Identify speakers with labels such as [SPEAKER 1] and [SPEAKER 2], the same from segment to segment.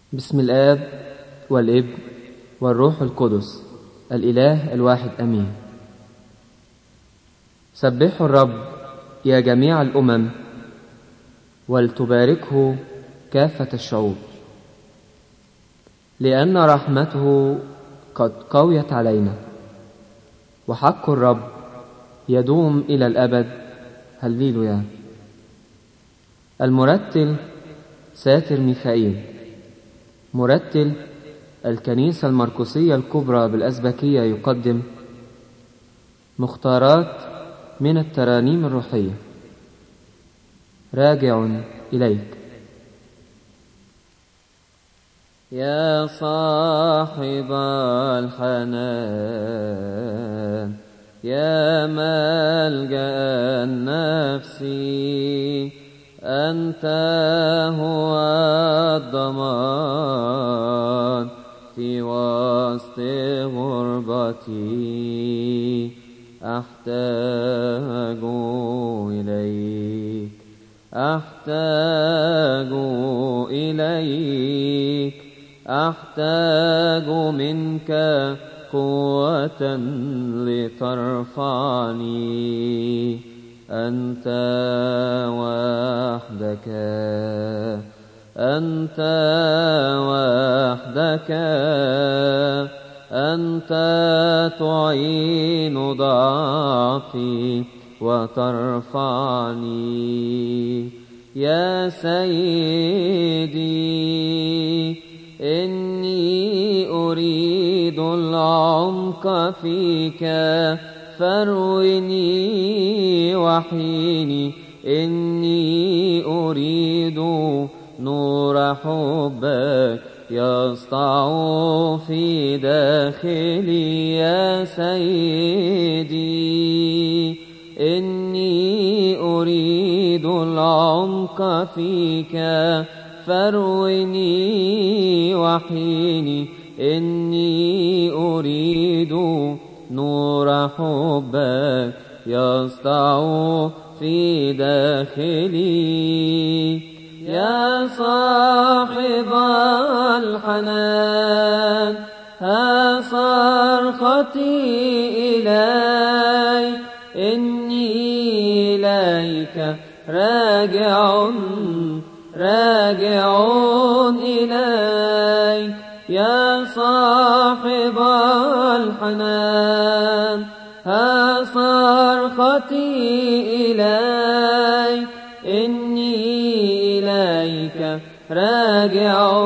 [SPEAKER 1] بسم الآب والابن والروح القدس الإله الواحد أمين سبحوا الرب يا جميع الأمم ولتباركه كافة الشعوب لأن رحمته قد قويت علينا وحق الرب يدوم إلى الأبد هللويا المرتل ساتر ميخائيل مرتل الكنيسة المركوسية الكبرى بالأزبكية يقدم مختارات من الترانيم الروحية راجع إليك
[SPEAKER 2] يا صاحب الحنان يا ملجأ النفس أنت هو الضمان في وسط غربتي أحتاج إليك أحتاج إليك أحتاج منك قوة لترفعني أنت وحدك أنت وحدك أنت تعين ضعفي وترفعني يا سيدي إني أريد العمق فيك فرويني وحيني إني أريد نور حبك يسطع في داخلي يا سيدي إني أريد العمق فيك فرويني وحيني إني أريد نور حبك يسطع في داخلي يا صاحب الحنان ها صرختي إليك إني إليك راجع راجع إليك يا صاحب الحنان ها صرختي إليك إني إليك راجع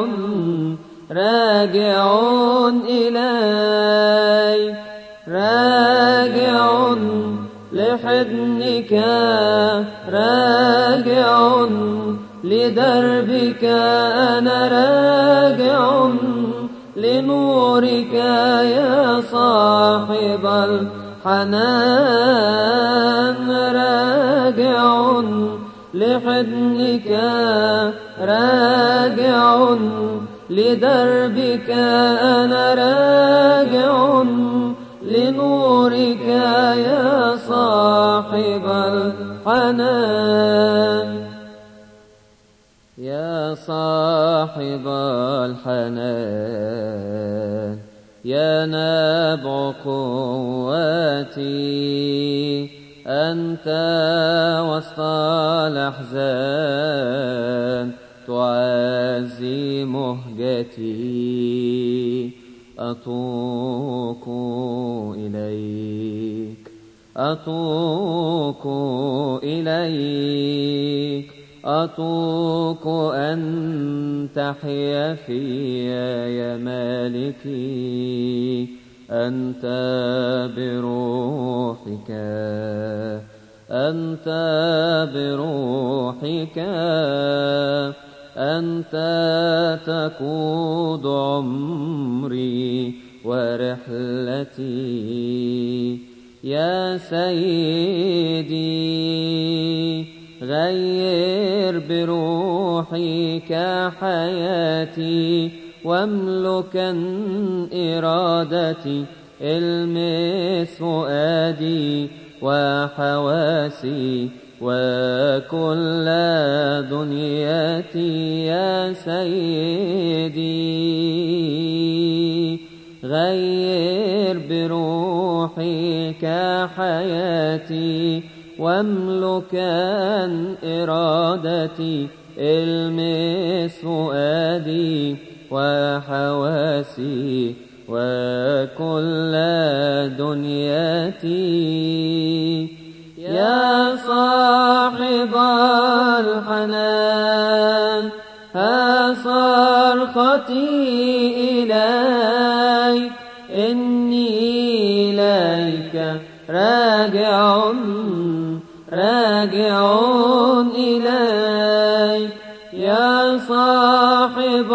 [SPEAKER 2] راجع إليك راجع لحضنك راجع لدربك أنا راجع لنورك يا صاحب الحنان راجع لحضنك راجع لدربك أنا راجع لنورك يا صاحب الحنان يا صاحب الحنان يا نبع قوتي أنت وسط الأحزان تعزي مهجتي أطوق إليك أطوق إليك أطوق أن تحيا في يا مالكي أنت بروحك أنت بروحك أنت تقود عمري ورحلتي يا سيدي غير بروحك حياتي واملكا إرادتي المس فؤادي وحواسي وكل دنيتي يا سيدي غير بروحك حياتي واملكا إرادتي المس فؤادي وحواسي وكل دنيتي يا صاحب الحنان ها صرختي إليك إني إليك راجع راجع إليك يا صاحب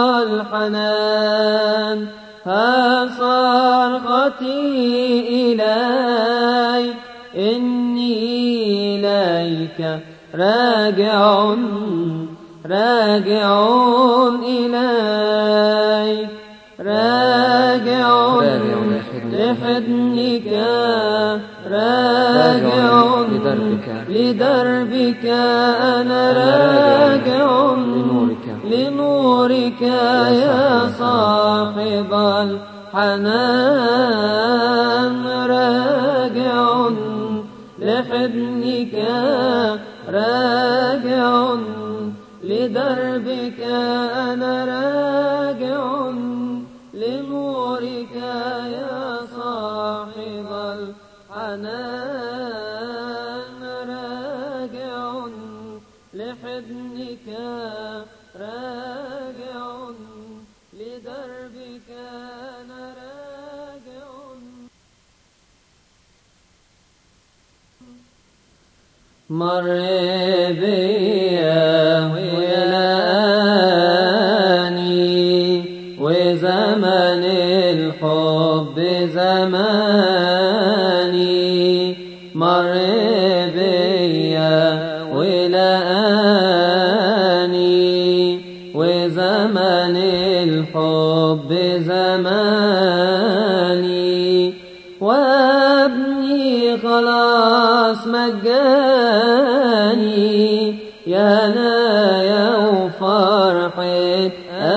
[SPEAKER 2] الحنان ها صرختي إليك إني إليك راجع راجع إليك راجع لحضنك راجع
[SPEAKER 1] لدربك
[SPEAKER 2] لدربك أنا راجع
[SPEAKER 1] لنورك
[SPEAKER 2] لنورك يا صاحب الحنان راجع لحضنك راجع لدربك أنا راجع لنورك يا صاحب الحنان راجع لحضنك راجع لدربك أنا راجع مر بيا ولاني وزمن الحب زماني مر بيا ولاني وزمن الحب زماني وابني خلاص مجاني يا نايا وفرحة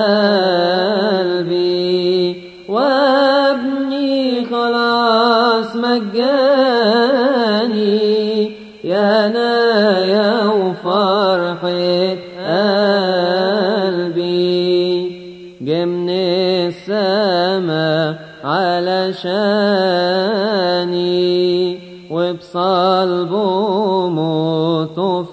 [SPEAKER 2] قلبي وابني خلاص مجاني يا نايا وفرحة قلبي جه من السما علشاني وبصلبه موت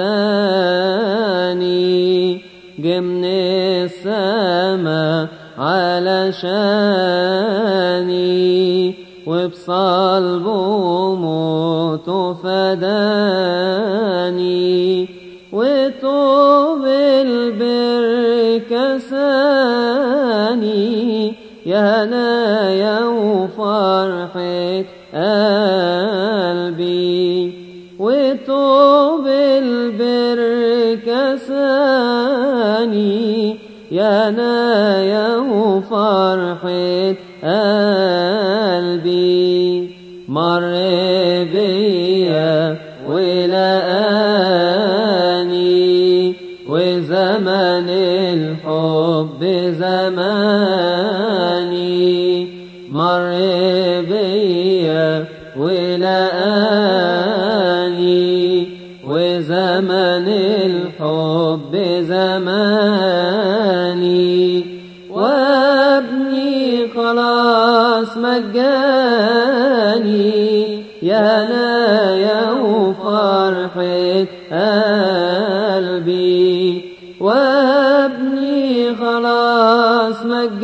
[SPEAKER 2] فداني جه من السما علشاني وبصلبه موت فداني وطوب البر كساني يا نايا وفرحة قلبي وطوب البر كساني يا نايا وفرحة قلبي مر بيا ولقاني وزمن الحب زماني مر بيا ولقاني وزمن الحب زماني وابني خلاص مجاني يا نايا وفرحة قلبي وابني خلاص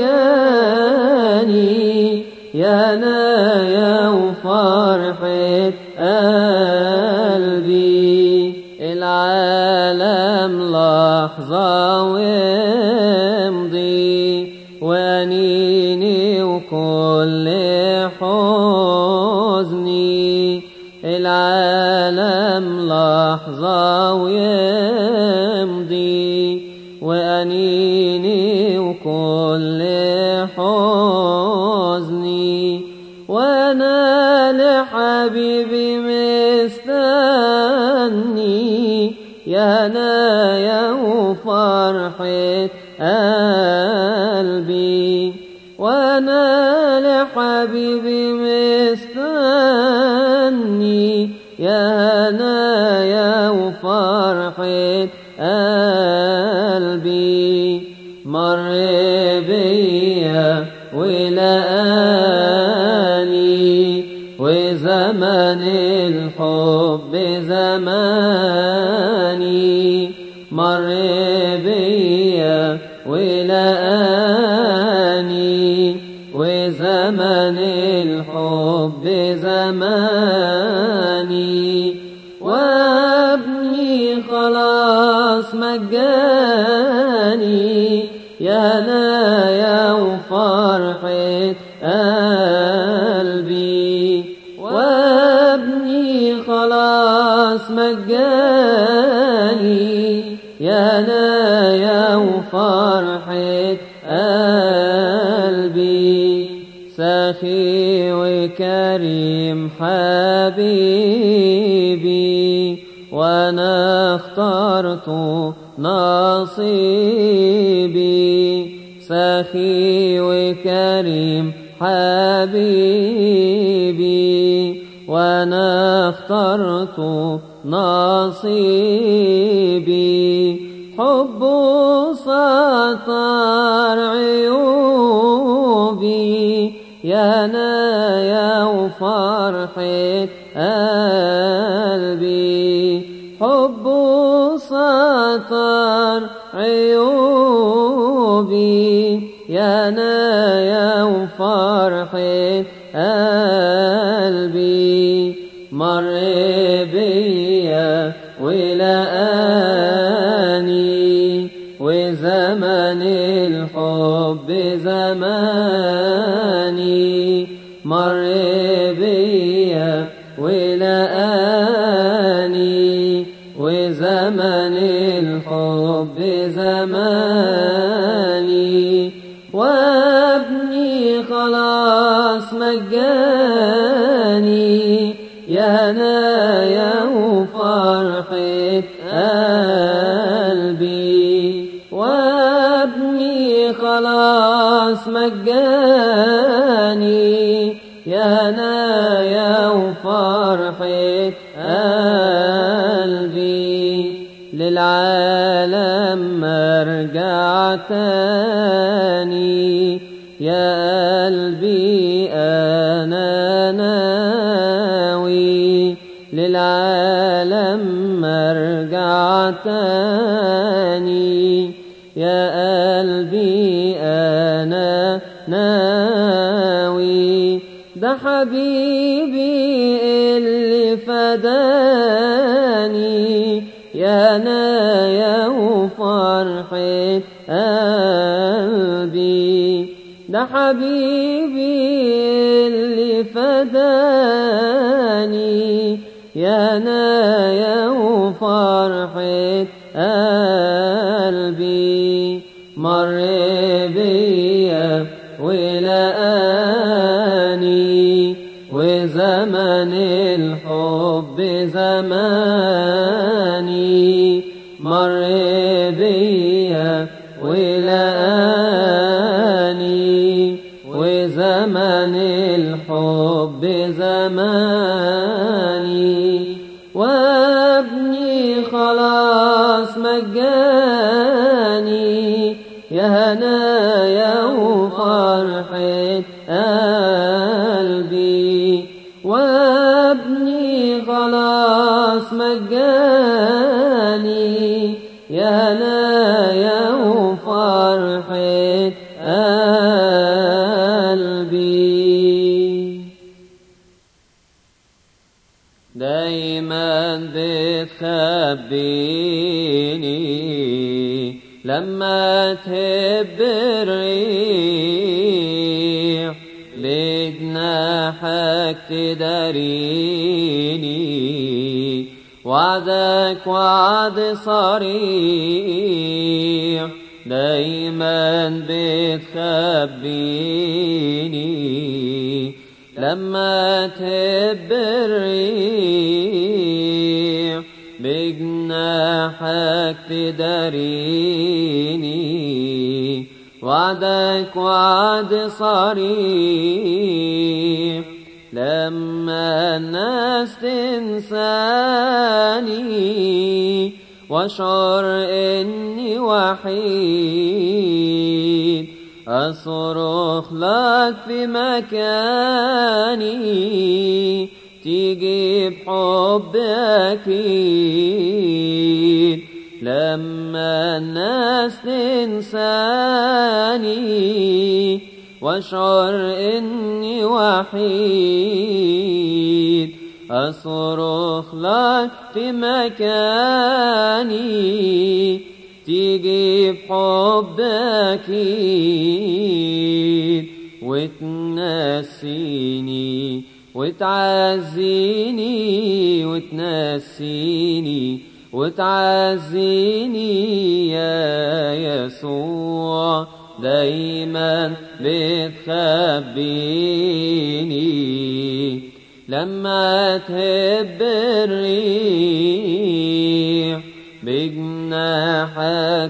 [SPEAKER 2] مجاني يا نايا وفرحة قلبي العالم لحظة ويمضي وأنيني وكل حزني العالم لحظة ويمضي وأنيني وكل حزني وأنا لحبيبي مستني يا هنايا وفرحة قلبي وانا لحبيبي مستني يا هنايا وفرحة قلبي مر بيا ولقاني وزمن الحب زماني مر بيا ولقاني وزمن الحب زماني وابني خلاص مجاني يا نايا وفرحة قلبي وابني خلاص مجاني يا نايا وفرحة قلبي سخي وكريم حبيبي وانا اخترت نصيبي سخي وكريم حبيبي وانا اخترت نصيبي حبه سطر عيوبي يا نايا وفرحة قلبي حبه سطر عيوبي يا نايا وفرحة قلبي مر بيا ولقاني وزمن الحب زماني مر بيا ولقاني وزمن الحب زماني وابني خلاص مجاني يا هنايا وفرحة قلبي وابني خلاص مجاني يا هنايا وفرحة قلبي للعالم ما رجعت تاني يا قلبي أنا ناوي للعالم ما رجعت تاني يا قلبي أنا ناوي ده حبيبي اللي فداني يا نايا وفرحة قلبي ده حبيبي اللي فداني يا نايا وفرحة قلبي مر بيا ولقاني وزمن الحب زماني مر بيا ولقاني وزمن الحب زماني وابني خلاص مجاني يا هنايا وفرحة قلبي وابني خلاص مجاني يا هنايا وفرحة قلبي دايما بتخبيني لما تهب الريح بجناحك تداريني وعدك وعد صريح دايما بتخبيني لما تهب الريح بجناحك تداريني وعدك وعد صريح لما الناس تنساني واشعر اني وحيد اصرخ لك في مكاني تيجي بحب اكيد لما الناس تنساني واشعر اني وحيد اصرخ لك في مكاني تيجي بحب اكيد وتنسيني وتعزيني وتنسيني وتعزيني يا يسوع دايما بتخبيني لما تهب الريح بجناحك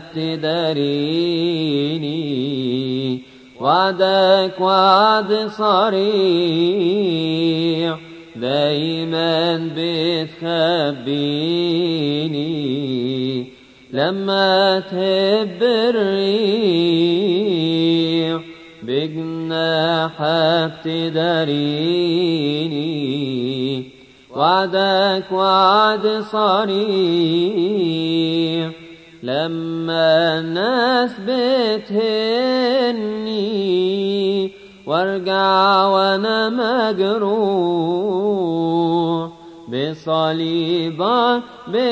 [SPEAKER 2] تداريني وعدك وعد صريح دايما بتخبيني لما تهب الريح بجناحك تداريني وعدك وعد صريح لما الناس بتهني وارجع وانا مجروح بصليبك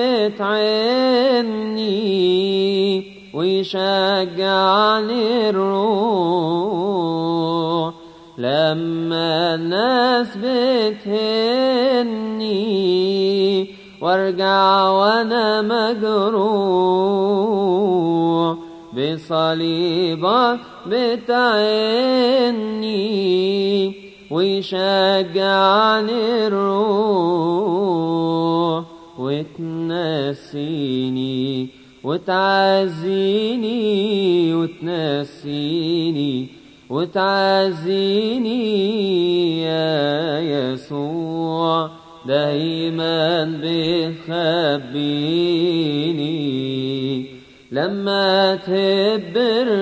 [SPEAKER 2] بتعني ويشجعني الروح لما الناس بتهني وارجع وانا مجروح بصليبك بتعني ويشجعني الروح وتنسيني وتعزيني وتنسيني وتعزيني يا يسوع دايما بتخبيني لما تهب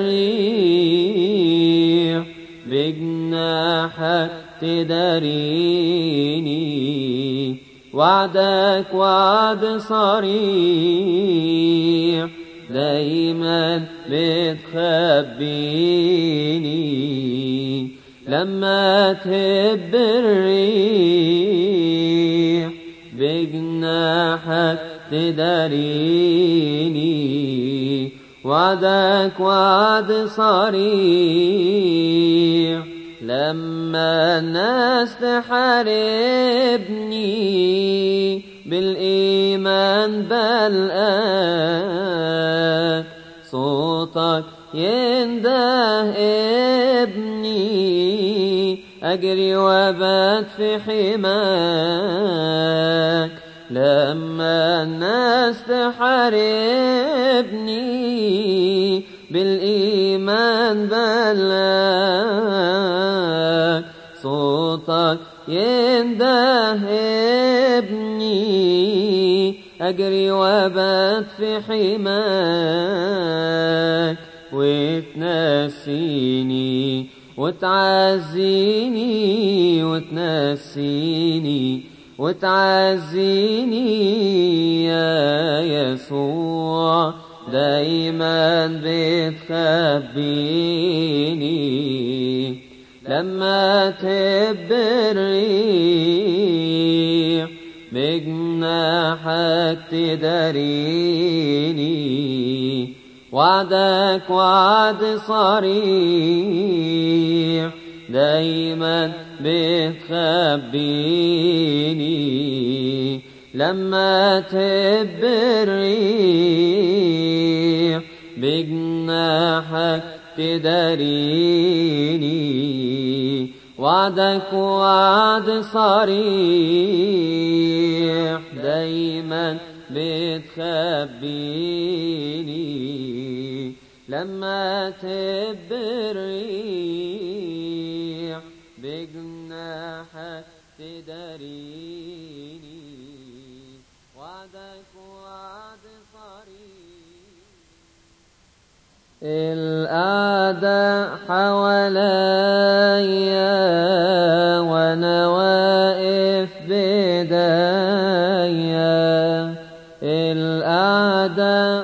[SPEAKER 2] الريح بجناحك تداريني وعدك وعد صريح دايما بتخبيني لما تهب الريح بجناحك تداريني وعدك وعد صريح لما الناس تحاربني بالإيمان بلقاك صوتك ينده ابني أجري وبات في حماك لما الناس تحاربني بالإيمان بلاك صوتك ينده ابني أجري وبات في حماك وتنسيني وتعزيني وتنسيني وتعزيني يا يسوع دايما بتخبيني لما تهب الريح بجناحك تداريني وعدك وعد صريح دايما بتخبيني لما تهب الريح بجناحك تداريني وعدك وعد صريح دايما بتخبيني لما تب الريح بجناحك تداريني وعدك وعد صريح الأعداء حواليا وأنا واقف بدايا الأعداء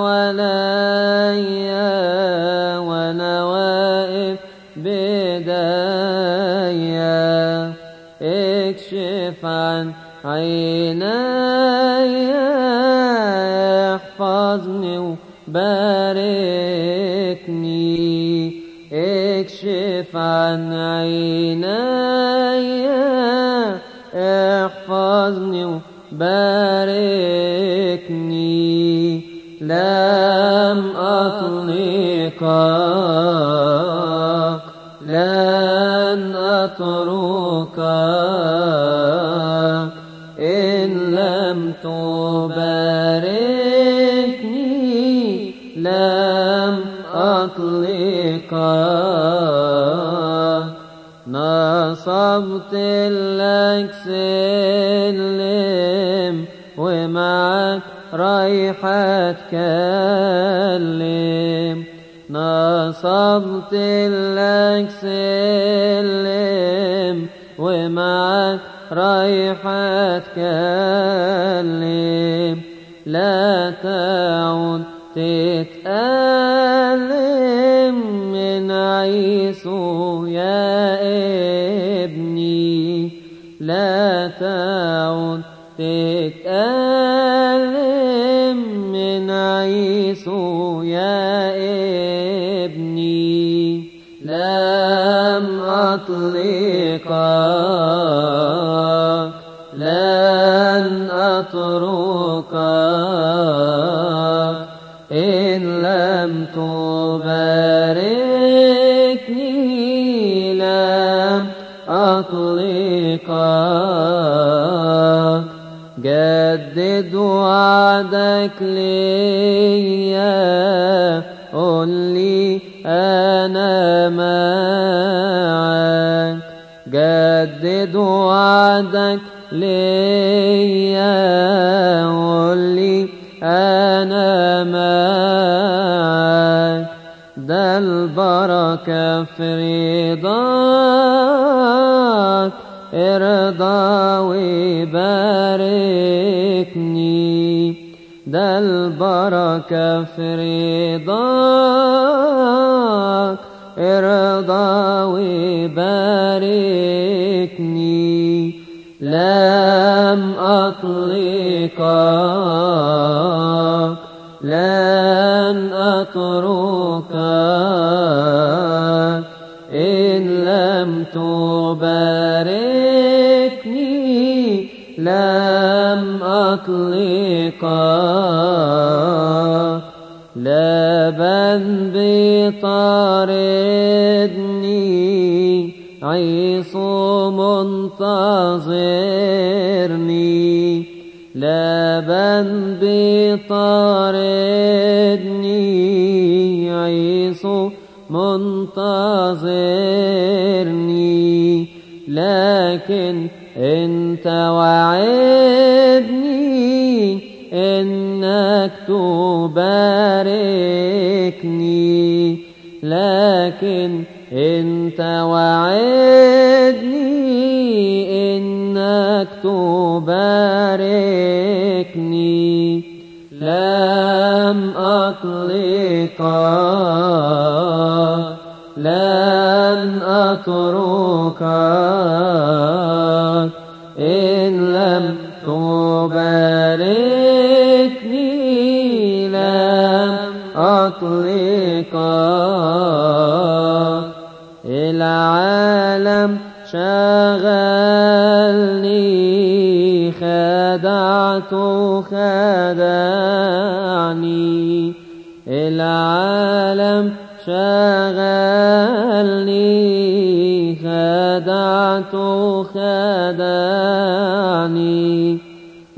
[SPEAKER 2] حواليا وأنا واقف بدايا اكشف عن عيني احفظني وباركني اكشف عن عيني احفظني وباركني لم أطلقك لن أتركك إن لم تباركني لم أطلقك نصبت لك سلم ومعك رايحة تكلم نصبت لك سلم ومعك رايحة تكلم لا تعود تتألم من عيسو يا ابني لا تعود تتألم من عيسو يا ابني لم أطلقك لن أتركك إن لم تباركني لم أطلقك جدد وعدك ليا قل لي أنا معك جدد وعدك ليا قل لي أنا معك ده البركة في رضاك ارضى وباركني ده البركة في رضاك ارضى وباركني لم أطلقك لن أتركك إن لم تباركني لم أطلقك لبن بطاردني عيسو منتظرني لبن بطاردني عيسو منتظرني لكن انت وعدني انك تباركني لكن انت وعدني انك تباركني لم اطلقك لن اتركك ان لم تباركني لم اطلقك العالم شغلني خدعت خدعني العالم شغلني خدعت خدعني